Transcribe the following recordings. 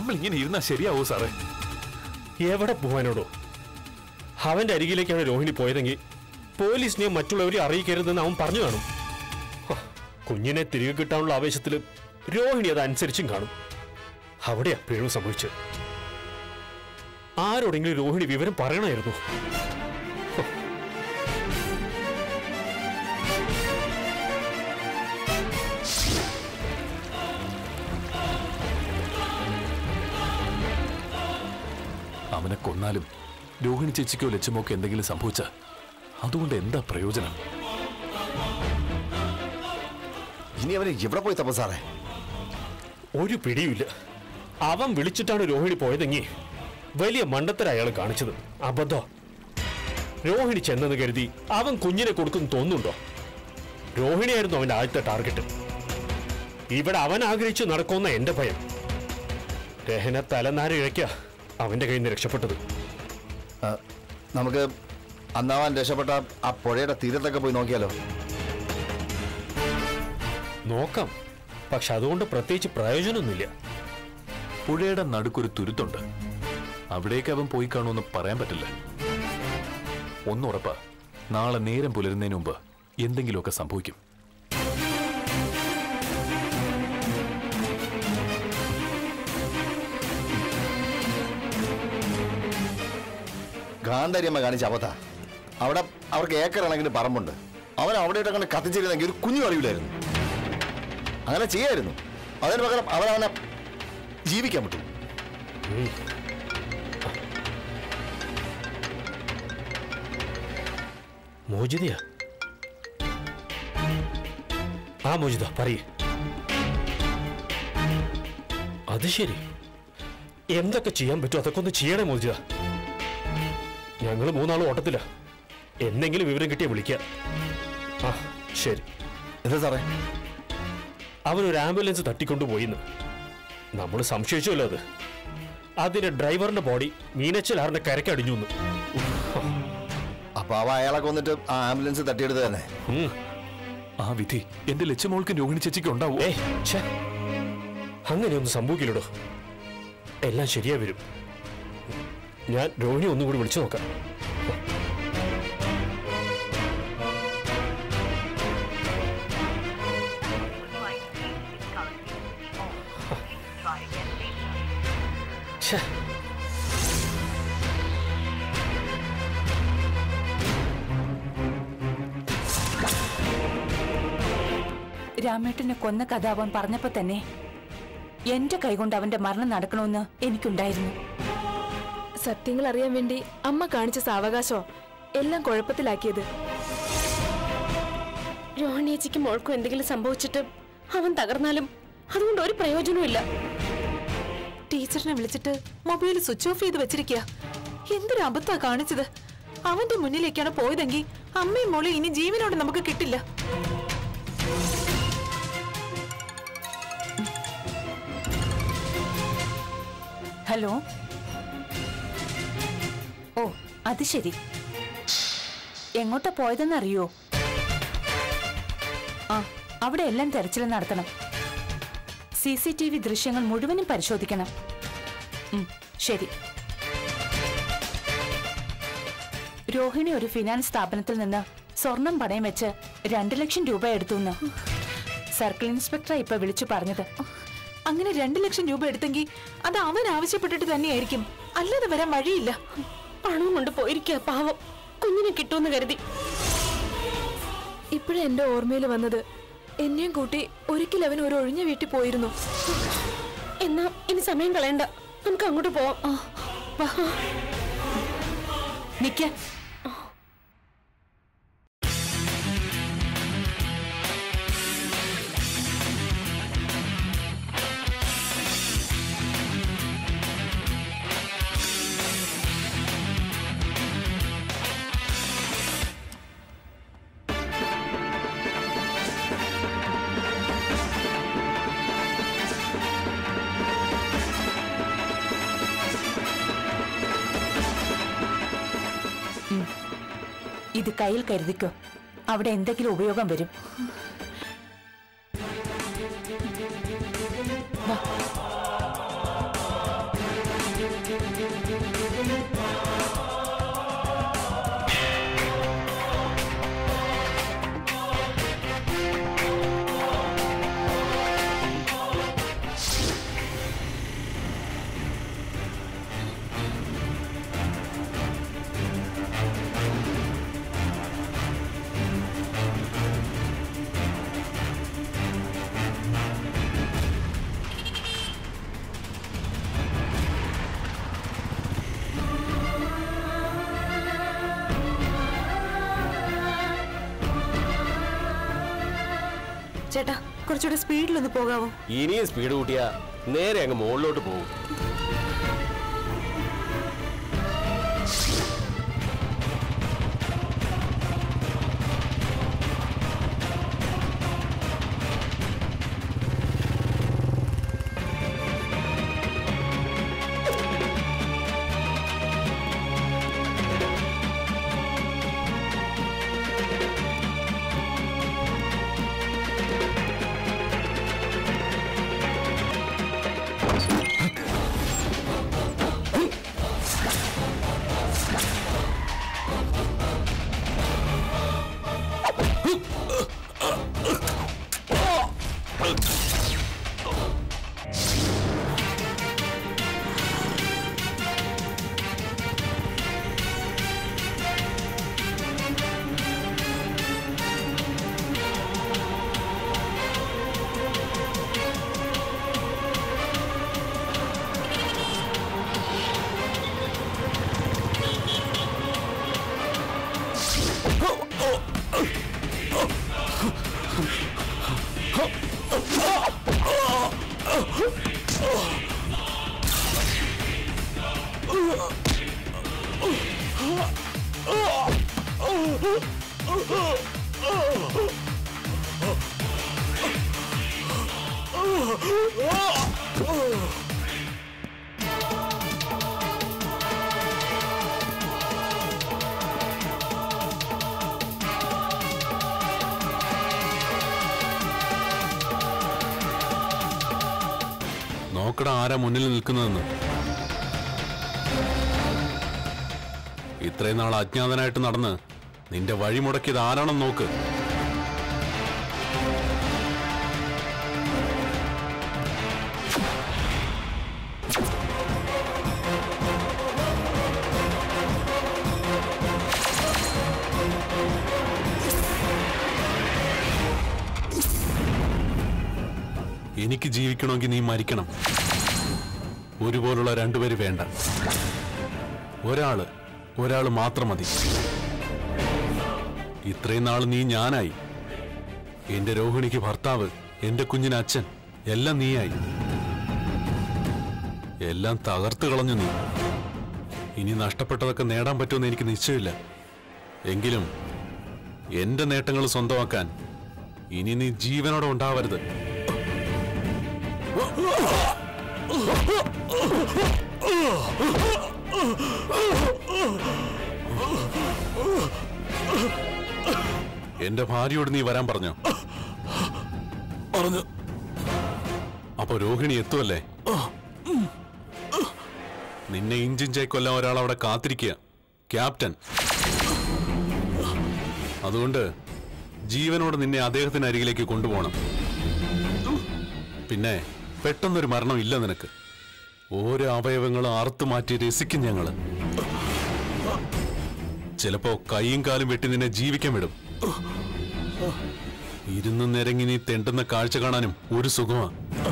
നമ്മൾ ഇങ്ങനെ ഇരുന്നാ ശരിയാവോ സാറേ എവിടെ പോകാനോടോ അവന്റെ അരികിലേക്കാണ് രോഹിണി പോയതെങ്കിൽ പോലീസിനെ മറ്റുള്ളവരെ അറിയിക്കരുതെന്ന് അവൻ പറഞ്ഞു കാണും ഹ, കുഞ്ഞിനെ തിരികെ കിട്ടാനുള്ള ആവേശത്തിൽ രോഹിണി അത് അനുസരിച്ചും കാണും അവിടെയാ പിഴവ് സംഭവിച്ചത് ആരോടെങ്കിലും രോഹിണി വിവരം പറയണമായിരുന്നു അവനെ കൊന്നാലും രോഹിണി ചേച്ചിക്കോ ലക്ഷ്യമോക്കോ എന്തെങ്കിലും സംഭവിച്ച അതുകൊണ്ട് എന്താ പ്രയോജനം ഇനി അവന് എവിടെ പോയി തപ്പ സാറേ ഒരു പിടിയുമില്ല അവൻ വിളിച്ചിട്ടാണ് രോഹിണി പോയതെങ്കിൽ വലിയ മണ്ടത്തര അയാൾ കാണിച്ചത് അബദ്ധം രോഹിണി ചെന്നെന്ന് കരുതി അവൻ കുഞ്ഞിനെ കൊടുക്കും തോന്നുന്നുണ്ടോ രോഹിണിയായിരുന്നു അവന്റെ ആദ്യത്തെ ടാർഗറ്റ് ഇവിടെ അവൻ ആഗ്രഹിച്ചു നടക്കുമെന്ന എന്റെ ഭയം രഹന തലനാര ഇഴയ്ക്ക അവന്റെ കയ്യിൽ നിന്ന് രക്ഷപ്പെട്ടത് ആ, നമുക്ക് അന്നാവാൻ രക്ഷപ്പെട്ട ആ പുഴയുടെ തീരത്തൊക്കെ പോയി നോക്കിയാലോ നോക്കാം പക്ഷെ അതുകൊണ്ട് പ്രത്യേകിച്ച് പ്രയോജനമൊന്നുമില്ല പുഴയുടെ നടുക്കൊരു തുരുത്തുണ്ട് അവിടേക്ക് അവൻ പോയി കാണുമെന്ന് പറയാൻ പറ്റില്ല ഒന്നുറപ്പാ നാളെ നേരം പുലരുന്നതിന് മുമ്പ് എന്തെങ്കിലുമൊക്കെ സംഭവിക്കും ഗാന്ധാരിയമ്മ കാണിച്ച അബദ്ധ അവിടെ അവർക്ക് ഏക്കർ കണക്കിന് പറമ്പുണ്ട് അവൻ അവിടെ ഇട്ടങ്ങനെ കത്തിച്ചിരുന്നെങ്കിൽ ഒരു കുഞ്ഞു അറിയില്ലായിരുന്നു അങ്ങനെ ചെയ്യായിരുന്നു അതിന് പകരം അവനവനെ ജീവിക്കാൻ പറ്റും മോചിതയാ ആ മോചിത പറയേ അത് ശരി എന്തൊക്കെ ചെയ്യാൻ പറ്റും അതൊക്കെ ഒന്ന് ചെയ്യണേ മോചിത ഞങ്ങൾ മൂന്നാളും ഓട്ടത്തില്ല എന്തെങ്കിലും വിവരം കിട്ടിയാ വിളിക്കാം ആ ശരി എന്താ സാറേ അവൻ ഒരു ആംബുലൻസ് തട്ടിക്കൊണ്ടുപോയിന്ന് നമ്മൾ സംശയിച്ചല്ലോ അത് അതിന്റെ ഡ്രൈവറിന്റെ ബോഡി മീനച്ചലാറിന്റെ കരക്കടിഞ്ഞു എന്ന് അപ്പൊ അവ അയാളെ കൊന്നിട്ട് ആ ആംബുലൻസ് തട്ടിയെടുത്ത് തന്നെ ഉം. ആ വിധി എന്റെ ലക്ഷ്യമോൾക്കും രോഹിണി ചേച്ചിക്കും ഉണ്ടാവോ ഏയ് ഛെ. അങ്ങനെയൊന്നും സംഭവിക്കില്ലടോ എല്ലാം ശരിയാ വരും ഞാൻ രോഹിണി ഒന്നും കൂടി വിളിച്ചു നോക്കാം ഛെ. രാമേട്ടനെ കൊന്ന കഥ അവൻ പറഞ്ഞപ്പോ തന്നെ എന്റെ കൈകൊണ്ട് അവന്റെ മരണം നടക്കണമെന്ന് എനിക്കുണ്ടായിരുന്നു സത്യങ്ങൾ അറിയാൻ വേണ്ടി അമ്മ കാണിച്ച സാവകാശോ എല്ലാം കുഴപ്പത്തിലാക്കിയത് രോഹിണിയേച്ചിക്ക് മോൾക്കും എന്തെങ്കിലും സംഭവിച്ചിട്ട് അവൻ തകർന്നാലും അതുകൊണ്ട് ഒരു പ്രയോജനവും ടീച്ചറിനെ വിളിച്ചിട്ട് മൊബൈൽ സ്വിച്ച് ഓഫ് ചെയ്ത് വെച്ചിരിക്കുക എന്തൊരു അബദ്ധാ കാണിച്ചത് അവന്റെ മുന്നിലേക്കാണ് പോയതെങ്കിൽ അമ്മയും മോളും ഇനി ജീവനോടെ നമുക്ക് കിട്ടില്ല ഹലോ ഓ അത് ശരി എങ്ങോട്ടാ പോയതെന്നറിയോ ആ അവിടെ എല്ലാം തെരച്ചിൽ നടത്തണം സി സി ടി വി ദൃശ്യങ്ങൾ മുഴുവനും പരിശോധിക്കണം ഉം, ശരി രോഹിണി ഒരു ഫിനാൻസ് സ്ഥാപനത്തിൽ നിന്ന് സ്വർണം പണയം വെച്ച് രണ്ടു ലക്ഷം രൂപ എടുത്തു എന്ന് സർക്കിൾ ഇൻസ്പെക്ടറെ ഇപ്പൊ വിളിച്ചു പറഞ്ഞത് അങ്ങനെ രണ്ടു ലക്ഷം രൂപ എടുത്തെങ്കിൽ അത് അവൻ ആവശ്യപ്പെട്ടിട്ട് തന്നെയായിരിക്കും അല്ലാതെ വരാൻ വഴിയില്ല പണവും കൊണ്ട് പോയിരിക്കുക പാവം കുഞ്ഞിനെ കിട്ടുമെന്ന് കരുതി ഇപ്പോഴെ എന്റെ ഓർമ്മയിൽ വന്നത് എന്നെയും കൂട്ടി ഒരിക്കൽ അവൻ ഒരു ഒഴിഞ്ഞ വീട്ടിൽ പോയിരുന്നു എന്നാ ഇനി സമയം കളയണ്ട നമുക്ക് അങ്ങോട്ട് പോവാം നിക്ക ഇത് കയ്യിൽ കരുതിക്കോ അവിടെ എന്തെങ്കിലും ഉപയോഗം വരും വാ. ചേട്ടാ കുറച്ചുകൂടെ സ്പീഡിലൊന്ന് പോകാവോ ഇനിയും സ്പീഡ് കൂട്ടിയാ നേരെ അങ്ങ് മുകളിലോട്ട് പോകും നോക്കട ആരാ മുന്നിൽ നിൽക്കുന്നതെന്ന് ഇത്രയും നാൾ അജ്ഞാതനായിട്ട് നടന്ന് നിന്റെ വഴി മുടക്കിയത് ആരാണെന്ന് നോക്ക് എനിക്ക് ജീവിക്കണമെങ്കിൽ നീ മരിക്കണം ഒരുപോലുള്ള രണ്ടുപേര് വേണ്ട ഒരാള് ഒരാള് മാത്രം മതി ഇത്രയും നാൾ നീ ഞാനായി എന്റെ രോഹിണിക്ക് ഭർത്താവ് എന്റെ കുഞ്ഞിന് അച്ഛൻ എല്ലാം നീയായി എല്ലാം തകർത്ത് കളഞ്ഞു നീ ഇനി നഷ്ടപ്പെട്ടതൊക്കെ നേടാൻ പറ്റുമെന്ന് എനിക്ക് നിശ്ചയമില്ല എങ്കിലും എന്റെ നേട്ടങ്ങൾ സ്വന്തമാക്കാൻ ഇനി നീ ജീവനോടെ ഉണ്ടാവരുത് എന്റെ ഭാര്യയോട് നീ വരാൻ പറഞ്ഞോ പറഞ്ഞു അപ്പൊ രോഹിണി എത്തുമല്ലേ നിന്നെ ഇഞ്ചിഞ്ചായി കൊല്ലാൻ ഒരാൾ അവിടെ കാത്തിരിക്കുക ക്യാപ്റ്റൻ അതുകൊണ്ട് ജീവനോട് നിന്നെ അദ്ദേഹത്തിന് അരികിലേക്ക് കൊണ്ടുപോകണം പിന്നെ പെട്ടെന്നൊരു മരണം ഇല്ല നിനക്ക് ഓരോ അവയവങ്ങളും അറുത്തു മാറ്റി രസിക്കും ഞങ്ങള് ചിലപ്പോ കൈയും കാലും വെട്ടി നിന്നെ ജീവിക്കാൻ വിടും ഇരുന്ന് നിരങ്ങി നീ തെണ്ടുന്ന കാഴ്ച കാണാനും ഒരു സുഖമാ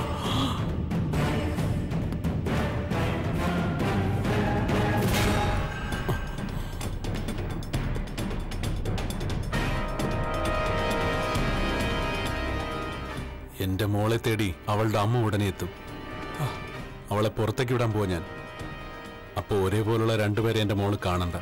എന്റെ മോളെ തേടി അവളുടെ അമ്മ ഉടനെ എത്തും അവളെ പുറത്തേക്ക് വിടാൻ പോവാ ഞാൻ അപ്പൊ ഒരേപോലുള്ള രണ്ടുപേരെ എന്റെ മോള് കാണണ്ട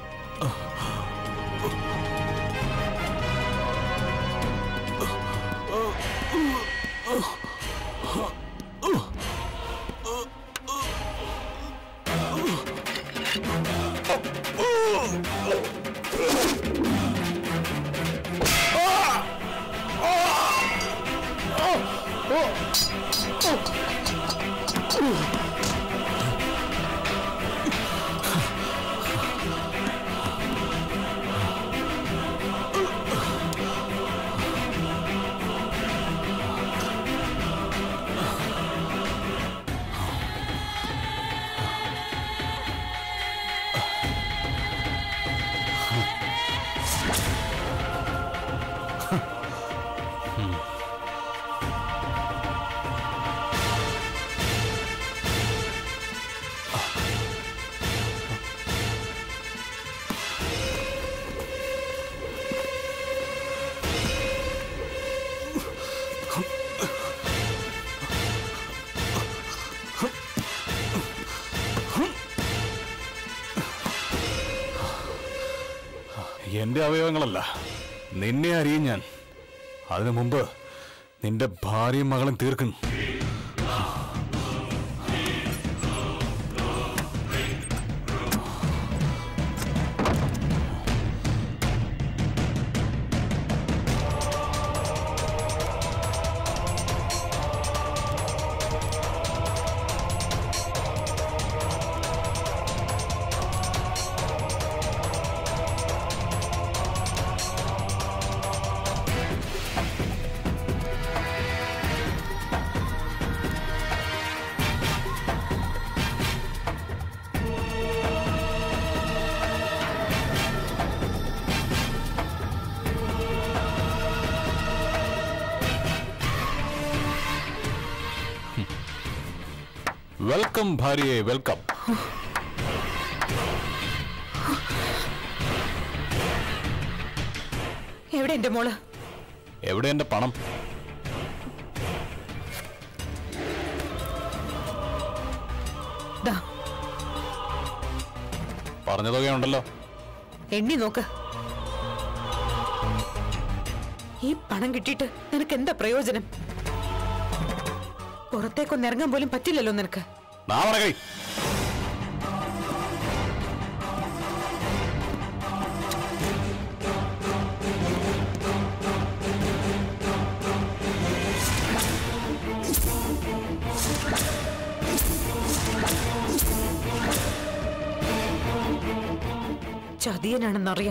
എന്റെ അവയവങ്ങളല്ല നിന്നെ അറിയും ഞാൻ അതിനു മുമ്പ് നിന്റെ ഭാര്യയും മകളും തീർക്കും വെൽക്കം ഭാര്യയെ വെൽക്കം എവിടെ എന്റെ മോള് എവിടെ എന്റെ പണം ദാ പറഞ്ഞ തുകയുണ്ടല്ലോ എണ്ണി നോക്ക് ഈ പണം കിട്ടിയിട്ട് നിനക്ക് എന്താ പ്രയോജനം പുറത്തേക്കൊന്ന് ഇറങ്ങാൻ പോലും പറ്റില്ലല്ലോ നിനക്ക് നാളെ കൈ ചതിയനാണെന്നറിയാം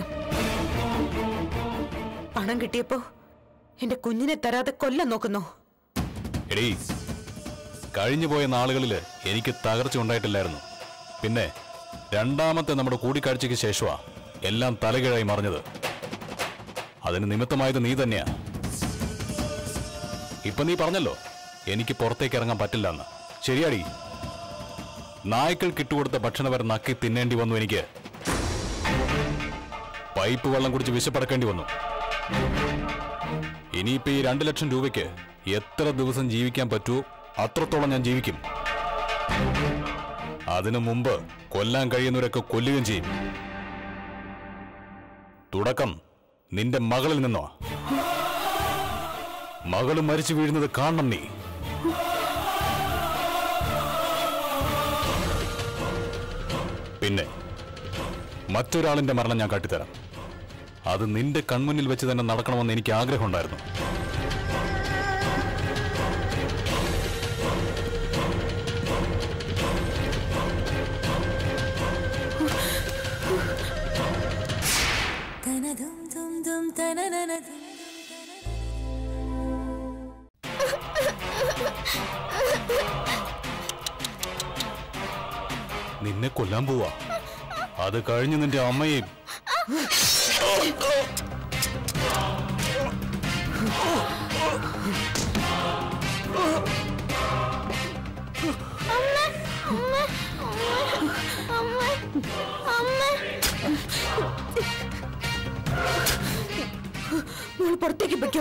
പണം കിട്ടിയപ്പോ എന്റെ കുഞ്ഞിനെ തരാതെ കൊല്ലാൻ നോക്കുന്നോ എടീ കഴിഞ്ഞുപോയ നാളുകളില് എനിക്ക് തകർച്ച ഉണ്ടായിട്ടില്ലായിരുന്നു പിന്നെ രണ്ടാമത്തെ നമ്മുടെ കൂടിക്കാഴ്ചയ്ക്ക് ശേഷമാ എല്ലാം തലകീഴായി മറിഞ്ഞത് അതിന് നിമിത്തമായത് നീ തന്നെയാ ഇപ്പൊ നീ പറഞ്ഞല്ലോ എനിക്ക് പുറത്തേക്ക് ഇറങ്ങാൻ പറ്റില്ലെന്ന് ശരിയാടി നായ്ക്കൾക്ക് ഇട്ടുകൊടുത്ത ഭക്ഷണം വരെ നക്കി തിന്നേണ്ടി വന്നു എനിക്ക് പൈപ്പ് വെള്ളം കുടിച്ച് വിശപ്പടക്കേണ്ടി വന്നു ഇനിയിപ്പോ ഈ രണ്ടു ലക്ഷം രൂപയ്ക്ക് എത്ര ദിവസം ജീവിക്കാൻ പറ്റുമോ അത്രത്തോളം ഞാൻ ജീവിക്കും അതിനു മുമ്പ് കൊല്ലാൻ കഴിയുന്നവരൊക്കെ കൊല്ലുകയും ചെയ്യും തുടക്കം നിന്റെ മകളിൽ നിന്നോ മകള് മരിച്ചു വീഴുന്നത് കാണണം നീ പിന്നെ മറ്റൊരാളിന്റെ മരണം ഞാൻ കാട്ടിത്തരാം അത് നിന്റെ കൺമുന്നിൽ വെച്ച് തന്നെ നടക്കണമെന്ന് എനിക്ക് ആഗ്രഹമുണ്ടായിരുന്നു നിന്നെ കൊല്ലാൻ പോവാ അത് കഴിഞ്ഞ് നിന്റെ അമ്മയെയും മോൾ പുറത്തേക്ക് പൊയ്ക്കോ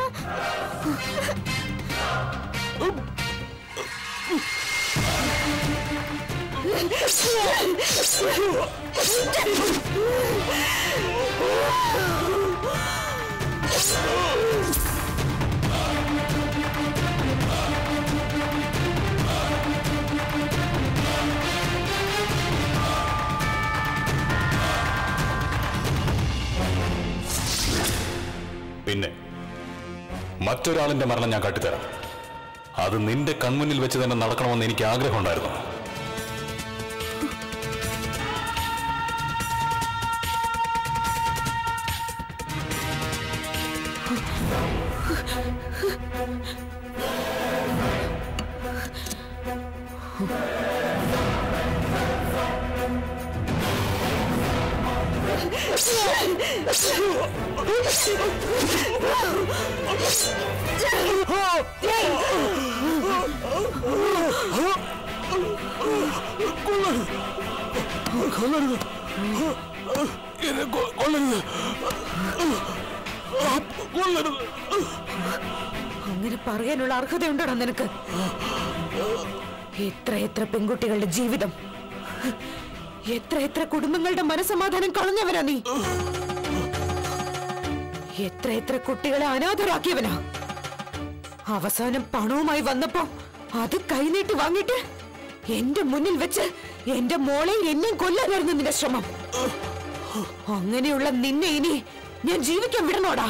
പിന്നെ മറ്റൊരാളിന്റെ മരണം ഞാൻ കാട്ടിത്തരാം അത് നിന്റെ കൺമുന്നിൽ വെച്ച് തന്നെ നടക്കണമെന്ന് എനിക്ക് ആഗ്രഹമുണ്ടായിരുന്നു അങ്ങനെ പറയാനുള്ള അർഹതയുണ്ടോടാ നിനക്ക് എത്ര എത്ര പെൺകുട്ടികളുടെ ജീവിതം എത്ര എത്ര കുടുംബങ്ങളുടെ മനസമാധാനം കളഞ്ഞവരാ നീ എത്ര എത്ര കുട്ടികളെ അനാഥരാക്കിയവനാ അവസാനം പണവുമായി വന്നപ്പോ അത് കൈനീട്ടി വാങ്ങിട്ട് എന്റെ മുന്നിൽ വെച്ച് എന്റെ മോളെ എന്നെയും കൊല്ലാനായിരുന്നു നിന്റെ ശ്രമം അങ്ങനെയുള്ള നിന്നെ ഇനി ഞാൻ ജീവിക്കാൻ വിടണോടാ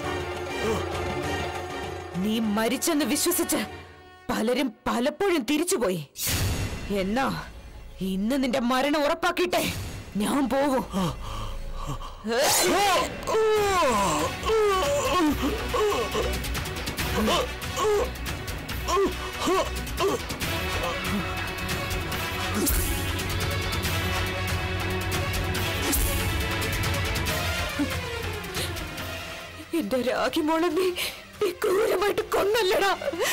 നീ മരിച്ചെന്ന് വിശ്വസിച്ച് പലരും പലപ്പോഴും തിരിച്ചുപോയി എന്നാ ഇന്ന് നിന്റെ മരണം ഉറപ്പാക്കിട്ടെ ഞാൻ പോവും എന്റെ രാഖി മോളെ നീ നീ ക്രൂരമായിട്ട് കൊന്നല്ലടാ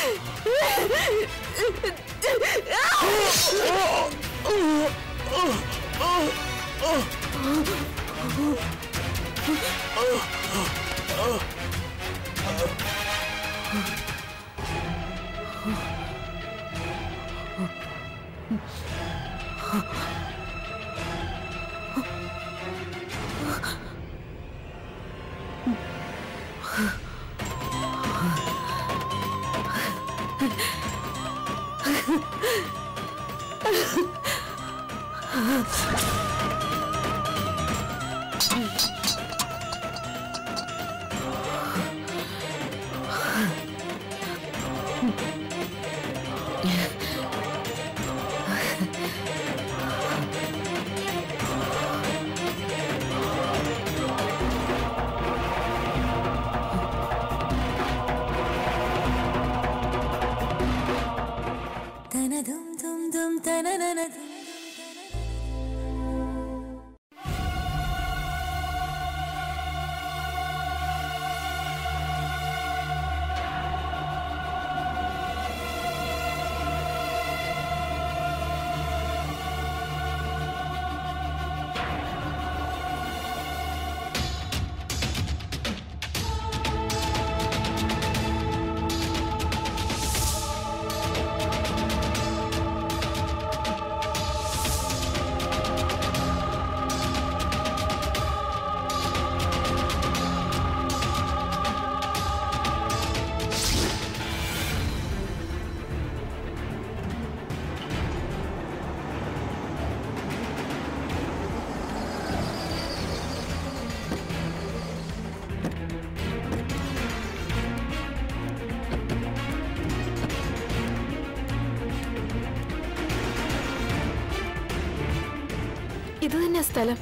ഇത് തന്നെ സ്ഥലം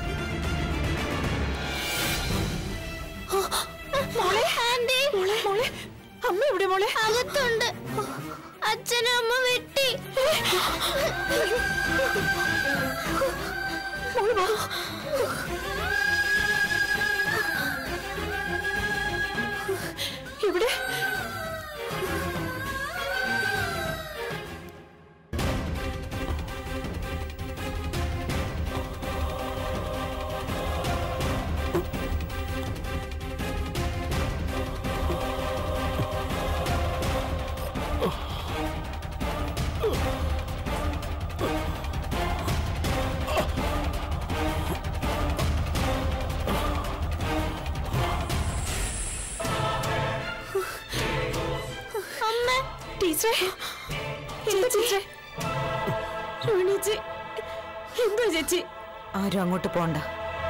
മോളെ മോളെ മോളെ അമ്മ എവിടെ മോളെ അകത്തുണ്ട് അച്ഛനും അമ്മ വെട്ടി മോള് വാ. ഇവിടെ അമ്മ ടീച്ചറെ എന്താ ടീച്ചറെ രോണിച്ചി എന്താ ചേച്ചി ആരും അങ്ങോട്ട് പോണ്ട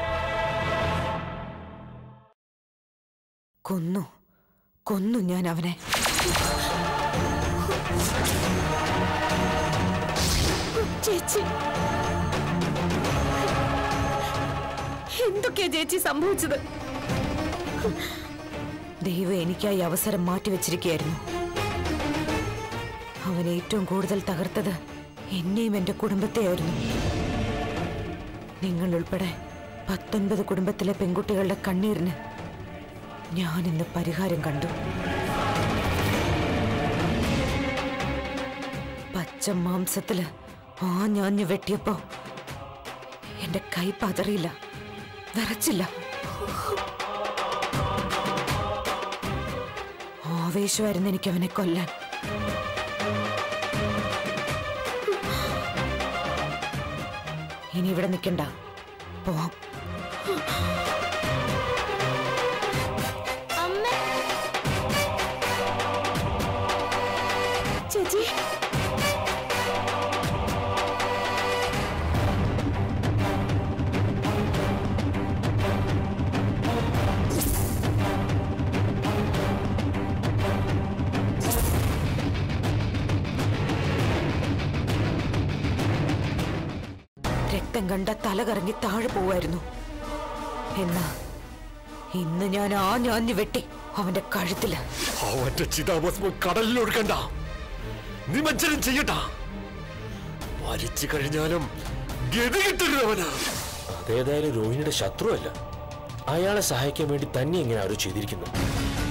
കൊന്നു കൊന്നു ഞാൻ അവനെ ചേച്ചി എന്തൊക്കെയാ ചേച്ചി സംഭവിച്ചത് ദൈവം എനിക്കായി അവസരം മാറ്റിവെച്ചിരിക്കുകയായിരുന്നു അവൻ ഏറ്റവും കൂടുതൽ തകർത്തത് എന്നെയും എന്റെ കുടുംബത്തെയായിരുന്നു നിങ്ങൾ ഉൾപ്പെടെ പത്തൊൻപത് കുടുംബത്തിലെ പെൺകുട്ടികളുടെ കണ്ണീരിന് ഞാൻ ഇന്ന് പരിഹാരം കണ്ടു പച്ച മാംസത്തില് ആ ഞാഞ്ഞു വെട്ടിയപ്പോ എന്റെ കൈ പതറിയില്ല വിറച്ചില്ല ആവേശമായിരുന്നു എനിക്ക് അവനെ കൊല്ലാൻ ഇനി ഇവിടെ നിൽക്കണ്ട പോവാം രക്തം കണ്ട തല കറങ്ങി താഴെ പോവായിരുന്നു എന്നാ ഇന്ന് ഞാൻ ആ ഞാഞ്ഞു വെട്ടി അവന്റെ കഴുത്തില് അവന്റെ ചിതാഭസ്മം കടലിലൊഴുക്കണ്ട നിമജ്ജനം ചെയ്യട്ട മരിച്ചു കഴിഞ്ഞാലും ഗതി കിട്ടരുതവനാ അതേതായാലും രോഹിണിയുടെ ശത്രുവല്ല അയാളെ സഹായിക്കാൻ വേണ്ടി തന്നെ ഇങ്ങനെ ആരോ ചെയ്തിരിക്കുന്നു